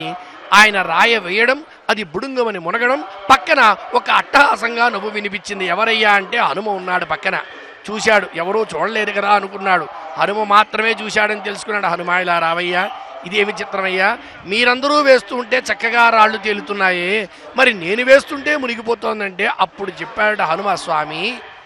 ఆయన రాయ వేయడం అది బుడుంగమని మునగడం పక్కన ఒక అట్టహాసంగా నవ్వు వినిపించింది ఎవరయ్యా అంటే హనుమ ఉన్నాడు పక్కన చూశాడు ఎవరూ చూడలేదు కదా అనుకున్నాడు హనుమ మాత్రమే చూశాడని తెలుసుకున్నాడు హనుమ ఇలా రావయ్యా ఇదేమి చిత్రమయ్యా మీరందరూ వేస్తూ ఉంటే చక్కగా రాళ్ళు తేలుతున్నాయే మరి నేను వేస్తుంటే మునిగిపోతోందంటే అప్పుడు చెప్పాడు హనుమ స్వామి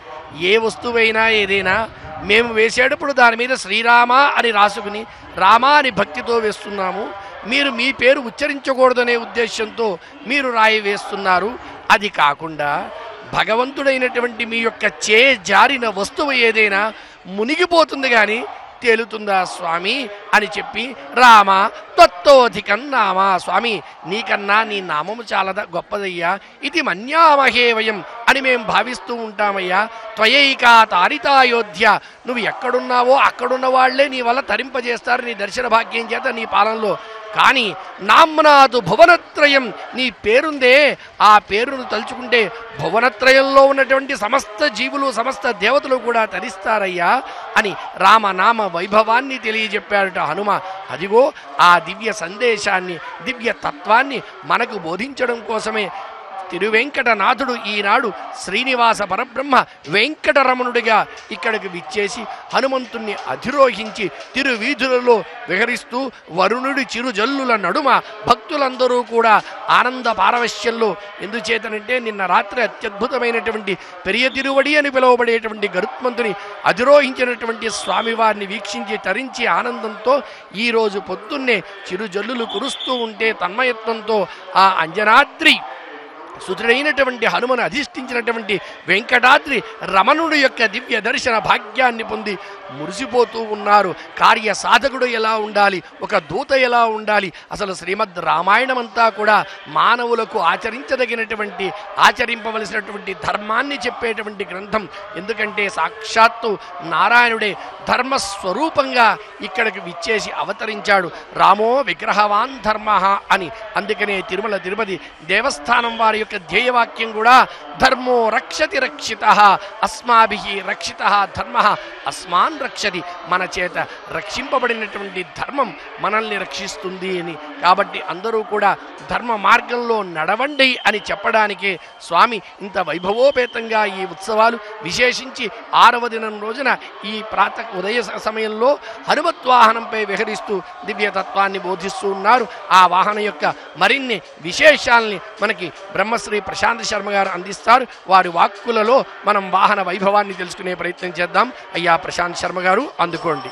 ఏ వస్తువైనా ఏదైనా మేము వేసేటప్పుడు దాని మీద శ్రీరామ అని రాసుకుని రామ అని భక్తితో వేస్తున్నాము మీరు మీ పేరు ఉచ్చరించకూడదనే ఉద్దేశంతో మీరు రాయి వేస్తున్నారు అది కాకుండా భగవంతుడైనటువంటి మీ యొక్క చే జారిన వస్తువు ఏదైనా మునిగిపోతుంది కానీ తేలుతుందా స్వామి అని చెప్పి రామ తత్వోధికం నామ స్వామి నీకన్నా నీ నామము చాలా గొప్పదయ్యా ఇది మన్యామహే వయం అని మేము భావిస్తూ ఉంటామయ్యా త్వయైకా తారితాయోధ్య నువ్వు ఎక్కడున్నావో అక్కడున్న వాళ్లే నీ వల్ల తరింపజేస్తారు నీ దర్శన భాగ్యం చేత నీ పాలనలో కానీ నామ్నాదు భువనత్రయం నీ పేరుందే ఆ పేరును తలుచుకుంటే భువనత్రయంలో ఉన్నటువంటి సమస్త జీవులు సమస్త దేవతలు కూడా తరిస్తారయ్యా అని రామనామ వైభవాన్ని తెలియజెప్పాడట హనుమ అదిగో ఆ దివ్య సందేశాన్ని దివ్య తత్వాన్ని మనకు బోధించడం కోసమే తిరువెంకటనాథుడు ఈనాడు శ్రీనివాస పరబ్రహ్మ వెంకటరమణుడిగా ఇక్కడికి విచ్చేసి హనుమంతుణ్ణి అధిరోహించి తిరువీధులలో విహరిస్తూ వరుణుడి చిరుజల్లుల నడుమ భక్తులందరూ కూడా ఆనంద పారవశ్యంలో ఎందుచేతనంటే నిన్న రాత్రి అత్యద్భుతమైనటువంటి పెరియ తిరువడి అని పిలువబడేటువంటి గరుత్మంతుని అధిరోహించినటువంటి స్వామివారిని వీక్షించి తరించి ఆనందంతో ఈరోజు పొద్దున్నే చిరుజల్లులు కురుస్తూ ఉంటే తన్మయత్వంతో ఆ అంజనాద్రి సుదృఢైనటువంటి హనుమను అధిష్ఠించినటువంటి వెంకటాద్రి రమణుడు యొక్క దివ్య దర్శన భాగ్యాన్ని పొంది మురిసిపోతూ ఉన్నారు కార్య సాధకుడు ఎలా ఉండాలి ఒక దూత ఎలా ఉండాలి అసలు శ్రీమద్ రామాయణం అంతా కూడా మానవులకు ఆచరించదగినటువంటి ఆచరింపవలసినటువంటి ధర్మాన్ని చెప్పేటువంటి గ్రంథం ఎందుకంటే సాక్షాత్తు నారాయణుడే ధర్మస్వరూపంగా ఇక్కడికి విచ్చేసి అవతరించాడు రామో విగ్రహవాన్ ధర్మ అని అందుకనే తిరుమల తిరుపతి దేవస్థానం వారి యొక్క ధ్యేయవాక్యం కూడా ధర్మో రక్షతి రక్షిత అస్మాభి రక్షిత ధర్మ అస్మాన్ రక్షతి మన చేత రక్షింపబడినటువంటి ధర్మం మనల్ని రక్షిస్తుంది అని కాబట్టి అందరూ కూడా ధర్మ మార్గంలో నడవండి అని చెప్పడానికే స్వామి ఇంత వైభవోపేతంగా ఈ ఉత్సవాలు విశేషించి ఆరవ దినం రోజున ఈ ప్రాత ఉదయ స- సమయంలో హనుమత్ వాహనంపై విహరిస్తూ దివ్యతత్వాన్ని బోధిస్తూ ఉన్నారు ఆ వాహనం యొక్క మరిన్ని విశేషాల్ని మనకి బ్రహ్మశ్రీ ప్రశాంత్ శర్మ గారు అందిస్తారు వారి వాక్కులలో మనం వాహన వైభవాన్ని తెలుసుకునే ప్రయత్నం చేద్దాం అయ్యా ప్రశాంత్ శర్మ గారు అందుకోండి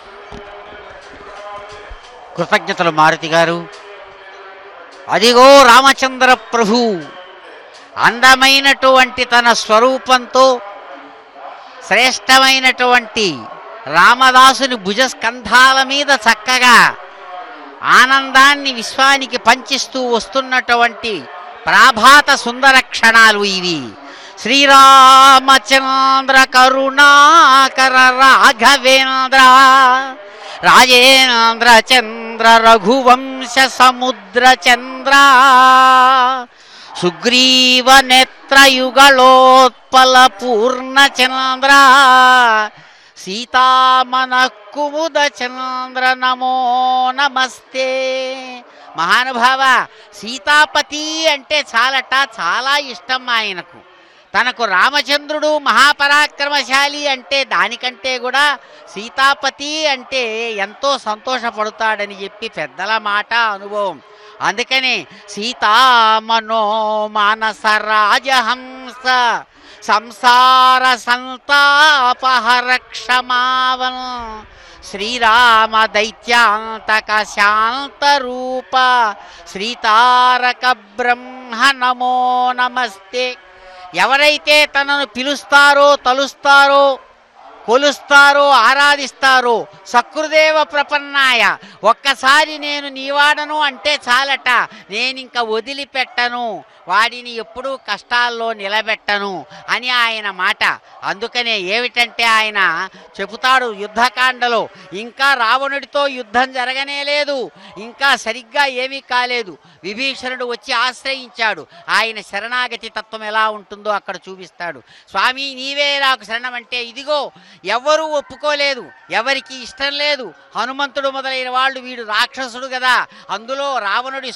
కృతజ్ఞతలు మారుతి గారు అదిగో రామచంద్ర ప్రభు అందమైనటువంటి తన స్వరూపంతో శ్రేష్టమైనటువంటి రామదాసుని భుజస్కంధాల మీద చక్కగా ఆనందాన్ని విశ్వానికి పంచిస్తూ వస్తున్నటువంటి ప్రాభాత సుందర క్షణాలు ఇవి శ్రీరామచంద్ర కరుణాకర రాఘవేంద్ర రాజేంద్ర చంద్ర రఘువంశ సముద్ర చంద్ర సుగ్రీవ నేత్రయుగళోత్పల పూర్ణ చంద్ర సీతామన కుముద చంద్ర నమో నమస్తే మహానుభావ సీతాపతి అంటే చాలట చాలా ఇష్టం ఆయనకు తనకు రామచంద్రుడు మహాపరాక్రమశాలి అంటే దానికంటే కూడా సీతాపతి అంటే ఎంతో సంతోషపడతాడని చెప్పి పెద్దల మాట అనుభవం అందుకని సీతామనో మానస రాజహంస సంసార సంతాపహర క్షమావన్ శ్రీరామ దైత్యాంతక శాంత రూప శ్రీతారక బ్రహ్మ నమో నమస్తే ఎవరైతే తనను పిలుస్తారో తలుస్తారో కొలుస్తారో ఆరాధిస్తారో సకృదేవ ప్రపన్నాయ ఒక్కసారి నేను నీవాడను అంటే చాలట నేనింక వదిలిపెట్టను వాడిని ఎప్పుడూ కష్టాల్లో నిలబెట్టను అని ఆయన మాట అందుకనే ఏమిటంటే ఆయన చెబుతాడు యుద్ధకాండలో ఇంకా రావణుడితో యుద్ధం జరగనే లేదు ఇంకా సరిగ్గా ఏమీ కాలేదు విభీషణుడు వచ్చి ఆశ్రయించాడు ఆయన శరణాగతి తత్వం ఎలా ఉంటుందో అక్కడ చూపిస్తాడు స్వామి నీవే నాకు శరణం అంటే ఇదిగో ఎవ్వరూ ఒప్పుకోలేదు ఎవరికి ఇష్టం లేదు హనుమంతుడు మొదలైన వాళ్ళు వీడు రాక్షసుడు కదా అందులో రావణుడి